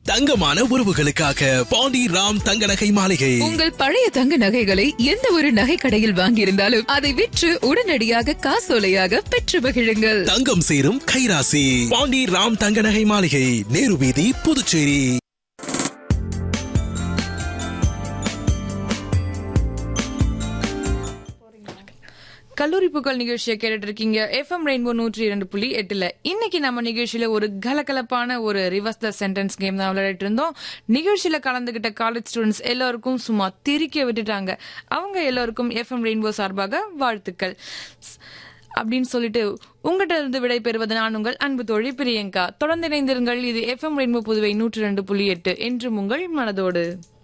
தங்கமான உறவுகளுக்காக பாண்டி ராம் தங்க நகை மாளிகை உங்கள் பழைய தங்க நகைகளை எந்த ஒரு நகை கடையில் வாங்கியிருந்தாலும் அதை விற்று உடனடியாக காசோலையாக பெற்று மகிழுங்கள் தங்கம் சேரும் கைராசி பாண்டி ராம் தங்க நகை மாளிகை நேரு வீதி புதுச்சேரி கல்லூரி புகழ் நிகழ்ச்சியை கேட்டுட்டு இருக்கீங்க எஃப்எம் ரெயின்போ நூற்றி இரண்டு புள்ளி எட்டுல இன்னைக்கு நம்ம நிகழ்ச்சியில ஒரு கலகலப்பான ஒரு ரிவர்ஸ் த சென்டென்ஸ் கேம் தான் விளையாடிட்டு இருந்தோம் நிகழ்ச்சியில கலந்துகிட்ட காலேஜ் ஸ்டூடெண்ட்ஸ் எல்லாருக்கும் சும்மா திரிக்க விட்டுட்டாங்க அவங்க எல்லாருக்கும் எஃப்எம் ரெயின்போ சார்பாக வாழ்த்துக்கள் ஸ்- அப்படின்னு சொல்லிட்டு உங்ககிட்ட இருந்து விடை பெறுவது நான் உங்கள் அன்பு தோழி பிரியங்கா தொடர்ந்து இணைந்திருங்கள் இது எஃப்எம் ரெயின்போ புதுவை நூற்றி ரெண்டு புள்ளி எட்டு என்றும் உங்கள் மனதோடு